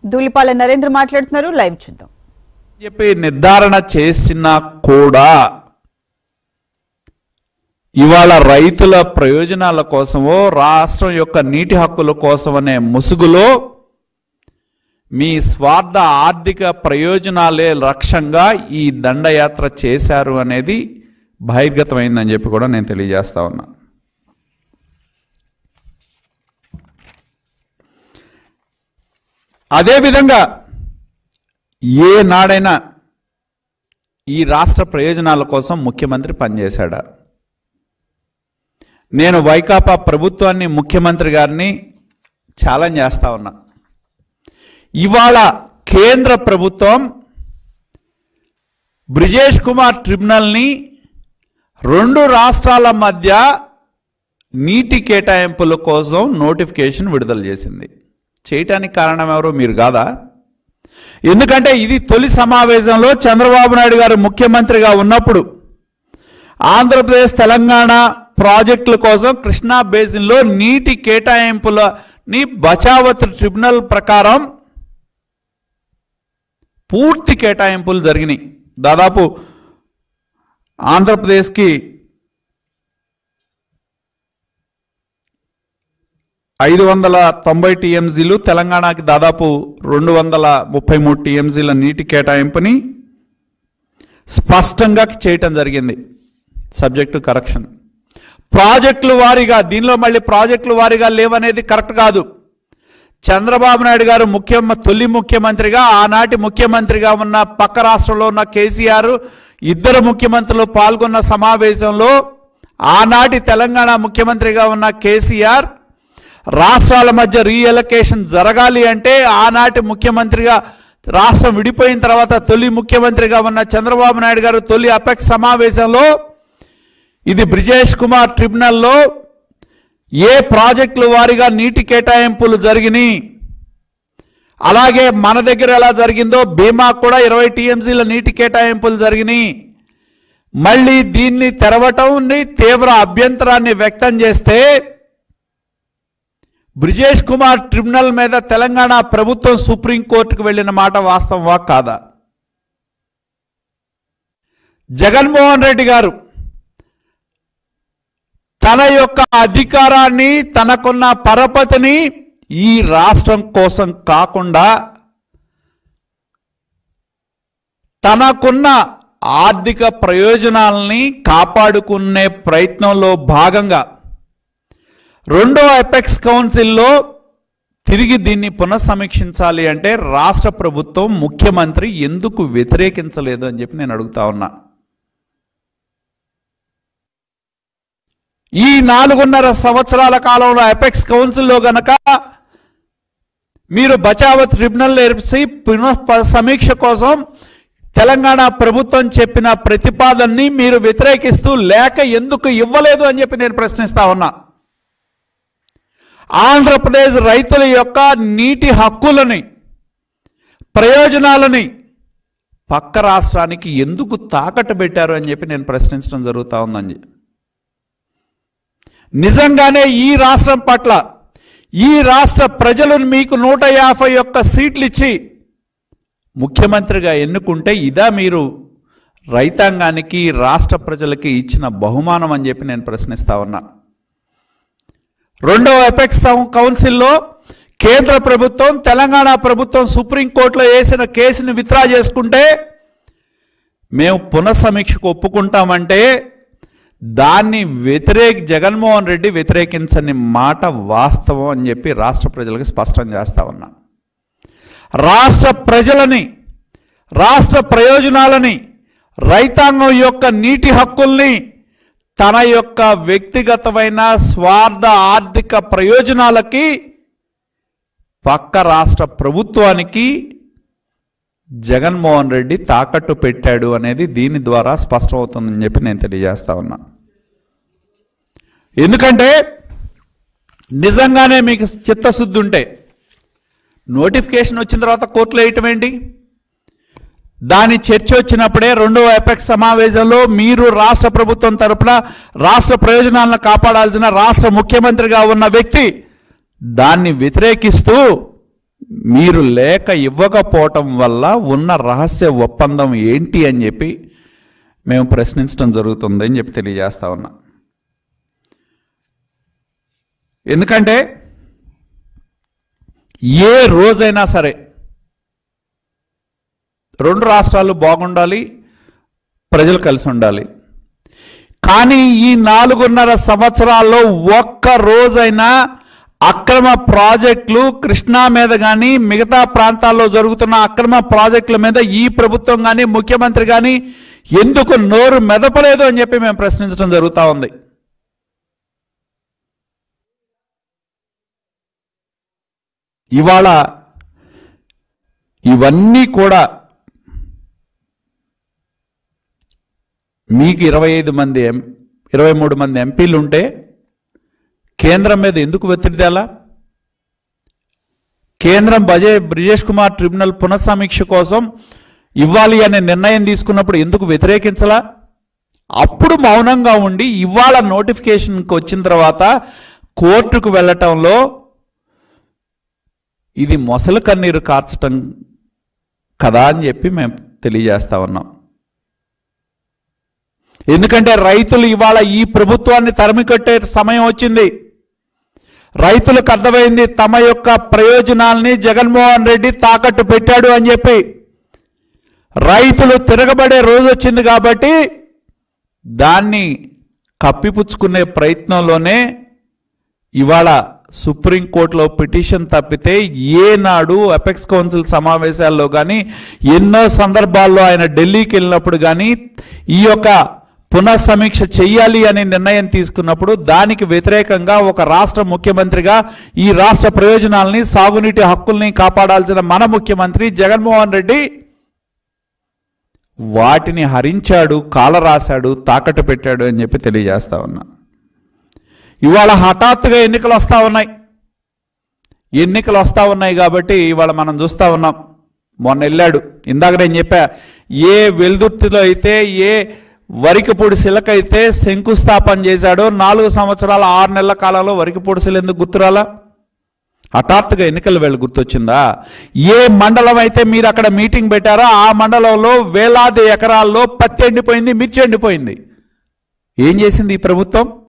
ధూళిపాల నరేంద్ర మాట్లాడుతున్నారు లైవ్ చూద్దాం చెప్పి నిర్ధారణ చేసినా కూడా ఇవాళ రైతుల ప్రయోజనాల కోసమో రాష్ట్రం యొక్క నీటి హక్కుల కోసం అనే ముసుగులో మీ స్వార్థ ఆర్థిక ప్రయోజనాలే లక్ష్యంగా ఈ దండయాత్ర చేశారు అనేది బహిర్గతమైందని చెప్పి కూడా నేను తెలియజేస్తా ఉన్నా అదేవిధంగా ఏ నాడైనా ఈ రాష్ట్ర ప్రయోజనాల కోసం ముఖ్యమంత్రి పనిచేశాడా నేను వైకాపా ప్రభుత్వాన్ని ముఖ్యమంత్రి గారిని ఛాలెంజ్ చేస్తా ఉన్నా ఇవాళ కేంద్ర ప్రభుత్వం బ్రిజేష్ కుమార్ ట్రిబ్యునల్ని రెండు రాష్ట్రాల మధ్య నీటి కేటాయింపుల కోసం నోటిఫికేషన్ విడుదల చేసింది చేయటానికి కారణం ఎవరు మీరు కాదా ఎందుకంటే ఇది తొలి సమావేశంలో చంద్రబాబు నాయుడు గారు ముఖ్యమంత్రిగా ఉన్నప్పుడు ఆంధ్రప్రదేశ్ తెలంగాణ ప్రాజెక్టుల కోసం కృష్ణా బేసిన్లో నీటి కేటాయింపులని బచావత్ ట్రిబ్యునల్ ప్రకారం పూర్తి కేటాయింపులు జరిగినాయి దాదాపు ఆంధ్రప్రదేశ్కి ఐదు వందల తొంభై టీఎంసీలు తెలంగాణకి దాదాపు రెండు వందల ముప్పై మూడు టీఎంసీల నీటి కేటాయింపుని స్పష్టంగా చేయటం జరిగింది సబ్జెక్టు కరెక్షన్ ప్రాజెక్టుల వారీగా దీనిలో మళ్ళీ ప్రాజెక్టుల వారీగా లేవనేది కరెక్ట్ కాదు చంద్రబాబు నాయుడు గారు ముఖ్య తొలి ముఖ్యమంత్రిగా ఆనాటి ముఖ్యమంత్రిగా ఉన్న పక్క రాష్ట్రంలో ఉన్న కేసీఆర్ ఇద్దరు ముఖ్యమంత్రులు పాల్గొన్న సమావేశంలో ఆనాటి తెలంగాణ ముఖ్యమంత్రిగా ఉన్న కేసీఆర్ రాష్ట్రాల మధ్య రీఎలకేషన్ జరగాలి అంటే ఆనాటి ముఖ్యమంత్రిగా రాష్ట్రం విడిపోయిన తర్వాత తొలి ముఖ్యమంత్రిగా ఉన్న చంద్రబాబు నాయుడు గారు తొలి అపెక్స్ సమావేశంలో ఇది బ్రిజేష్ కుమార్ ట్రిబ్యునల్లో ఏ ప్రాజెక్టుల వారీగా నీటి కేటాయింపులు జరిగినాయి అలాగే మన దగ్గర ఎలా జరిగిందో బీమా కూడా ఇరవై టీఎంసీల నీటి కేటాయింపులు జరిగినాయి మళ్ళీ దీన్ని తెరవటంని తీవ్ర అభ్యంతరాన్ని వ్యక్తం చేస్తే బ్రిజేష్ కుమార్ ట్రిబ్యునల్ మీద తెలంగాణ ప్రభుత్వం సుప్రీంకోర్టుకు వెళ్ళిన మాట వాస్తవమా కాదా జగన్మోహన్ రెడ్డి గారు తన యొక్క అధికారాన్ని తనకున్న పరపతిని ఈ రాష్ట్రం కోసం కాకుండా తనకున్న ఆర్థిక ప్రయోజనాలని కాపాడుకునే ప్రయత్నంలో భాగంగా రెండో ఎపెక్స్ కౌన్సిల్లో తిరిగి దీన్ని పునఃసమీక్షించాలి అంటే రాష్ట్ర ప్రభుత్వం ముఖ్యమంత్రి ఎందుకు వ్యతిరేకించలేదు అని చెప్పి నేను అడుగుతా ఉన్నా ఈ నాలుగున్నర సంవత్సరాల కాలంలో ఎపెక్స్ కౌన్సిల్లో గనక మీరు బచావత్ ట్రిబ్యునల్ నేర్పి పునః సమీక్ష కోసం తెలంగాణ ప్రభుత్వం చెప్పిన ప్రతిపాదనని మీరు వ్యతిరేకిస్తూ లేక ఎందుకు ఇవ్వలేదు అని చెప్పి నేను ప్రశ్నిస్తా ఉన్నా ఆంధ్రప్రదేశ్ రైతుల యొక్క నీటి హక్కులని ప్రయోజనాలని పక్క రాష్ట్రానికి ఎందుకు తాకట్టు పెట్టారు అని చెప్పి నేను ప్రశ్నించడం జరుగుతూ ఉందని నిజంగానే ఈ రాష్ట్రం పట్ల ఈ రాష్ట్ర ప్రజలను మీకు నూట యాభై ఒక్క సీట్లు ఇచ్చి ముఖ్యమంత్రిగా ఎన్నుకుంటే ఇదా మీరు రైతాంగానికి రాష్ట్ర ప్రజలకి ఇచ్చిన బహుమానం అని చెప్పి నేను ప్రశ్నిస్తా ఉన్నా రెండవ ఎపెక్స్ కౌన్సిల్లో కేంద్ర ప్రభుత్వం తెలంగాణ ప్రభుత్వం సుప్రీంకోర్టులో వేసిన కేసుని విత్డ్రా చేసుకుంటే మేము పునఃసమీక్షకు ఒప్పుకుంటామంటే దాన్ని వ్యతిరేక జగన్మోహన్ రెడ్డి వ్యతిరేకించని మాట వాస్తవం అని చెప్పి రాష్ట్ర ప్రజలకు స్పష్టం చేస్తా ఉన్నా రాష్ట్ర ప్రజలని రాష్ట్ర ప్రయోజనాలని రైతాంగం యొక్క నీటి హక్కుల్ని తన యొక్క వ్యక్తిగతమైన స్వార్థ ఆర్థిక ప్రయోజనాలకి పక్క రాష్ట్ర ప్రభుత్వానికి జగన్మోహన్ రెడ్డి తాకట్టు పెట్టాడు అనేది దీని ద్వారా స్పష్టమవుతుందని చెప్పి నేను తెలియజేస్తా ఉన్నా ఎందుకంటే నిజంగానే మీకు చిత్తశుద్ధి ఉంటే నోటిఫికేషన్ వచ్చిన తర్వాత కోర్టులో వేయటం ఏంటి దాని చర్చ వచ్చినప్పుడే రెండవ ఎపెక్స్ సమావేశంలో మీరు రాష్ట్ర ప్రభుత్వం తరపున రాష్ట్ర ప్రయోజనాలను కాపాడాల్సిన రాష్ట్ర ముఖ్యమంత్రిగా ఉన్న వ్యక్తి దాన్ని వ్యతిరేకిస్తూ మీరు లేక ఇవ్వకపోవటం వల్ల ఉన్న రహస్య ఒప్పందం ఏంటి అని చెప్పి మేము ప్రశ్నించడం జరుగుతుంది అని చెప్పి తెలియజేస్తా ఉన్నా ఎందుకంటే ఏ రోజైనా సరే రెండు రాష్ట్రాలు బాగుండాలి ప్రజలు కలిసి ఉండాలి కానీ ఈ నాలుగున్నర సంవత్సరాల్లో ఒక్క రోజైనా అక్రమ ప్రాజెక్టులు కృష్ణా మీద కానీ మిగతా ప్రాంతాల్లో జరుగుతున్న అక్రమ ప్రాజెక్టుల మీద ఈ ప్రభుత్వం కానీ ముఖ్యమంత్రి కానీ ఎందుకు నోరు మెదపలేదు అని చెప్పి మేము ప్రశ్నించడం జరుగుతూ ఉంది ఇవాళ ఇవన్నీ కూడా మీకు ఇరవై ఐదు మంది ఎం ఇరవై మూడు మంది ఎంపీలు ఉంటే కేంద్రం మీద ఎందుకు ఒత్తిడి తేలా కేంద్రం బజే బ్రిజేష్ కుమార్ ట్రిబ్యునల్ పునఃసమీక్ష కోసం ఇవ్వాలి అనే నిర్ణయం తీసుకున్నప్పుడు ఎందుకు వ్యతిరేకించలా అప్పుడు మౌనంగా ఉండి ఇవాళ నోటిఫికేషన్కి వచ్చిన తర్వాత కోర్టుకు వెళ్ళటంలో ఇది మొసలు కన్నీరు కార్చటం కదా అని చెప్పి మేము తెలియజేస్తా ఉన్నాం ఎందుకంటే రైతులు ఇవాళ ఈ ప్రభుత్వాన్ని తరిమి కట్టే సమయం వచ్చింది రైతులకు అర్థమైంది తమ యొక్క ప్రయోజనాల్ని జగన్మోహన్ రెడ్డి తాకట్టు పెట్టాడు అని చెప్పి రైతులు తిరగబడే రోజు వచ్చింది కాబట్టి దాన్ని కప్పిపుచ్చుకునే ప్రయత్నంలోనే ఇవాళ సుప్రీంకోర్టులో పిటిషన్ తప్పితే ఏనాడు అపెక్స్ కౌన్సిల్ సమావేశాల్లో కానీ ఎన్నో సందర్భాల్లో ఆయన ఢిల్లీకి వెళ్ళినప్పుడు కానీ ఈ యొక్క పునఃసమీక్ష చెయ్యాలి అనే నిర్ణయం తీసుకున్నప్పుడు దానికి వ్యతిరేకంగా ఒక రాష్ట్ర ముఖ్యమంత్రిగా ఈ రాష్ట్ర ప్రయోజనాల్ని సాగునీటి హక్కుల్ని కాపాడాల్సిన మన ముఖ్యమంత్రి జగన్మోహన్ రెడ్డి వాటిని హరించాడు కాలరాశాడు తాకట్టు పెట్టాడు అని చెప్పి తెలియజేస్తా ఉన్నా ఇవాళ హఠాత్తుగా ఎన్నికలు వస్తూ ఉన్నాయి ఎన్నికలు వస్తూ ఉన్నాయి కాబట్టి ఇవాళ మనం చూస్తూ ఉన్నాం మొన్న వెళ్ళాడు ఇందాక నేను చెప్పా ఏ వెల్దుర్తిలో అయితే ఏ వరికపూడి శిలక అయితే శంకుస్థాపన చేశాడో నాలుగు సంవత్సరాల ఆరు నెలల కాలంలో వరికపూడి శిల ఎందుకు గుర్తురాలా హఠాత్తుగా ఎన్నికల వేళ గుర్తొచ్చిందా ఏ మండలం అయితే మీరు అక్కడ మీటింగ్ పెట్టారో ఆ మండలంలో వేలాది ఎకరాల్లో పత్తి ఎండిపోయింది మిర్చి ఎండిపోయింది ఏం చేసింది ఈ ప్రభుత్వం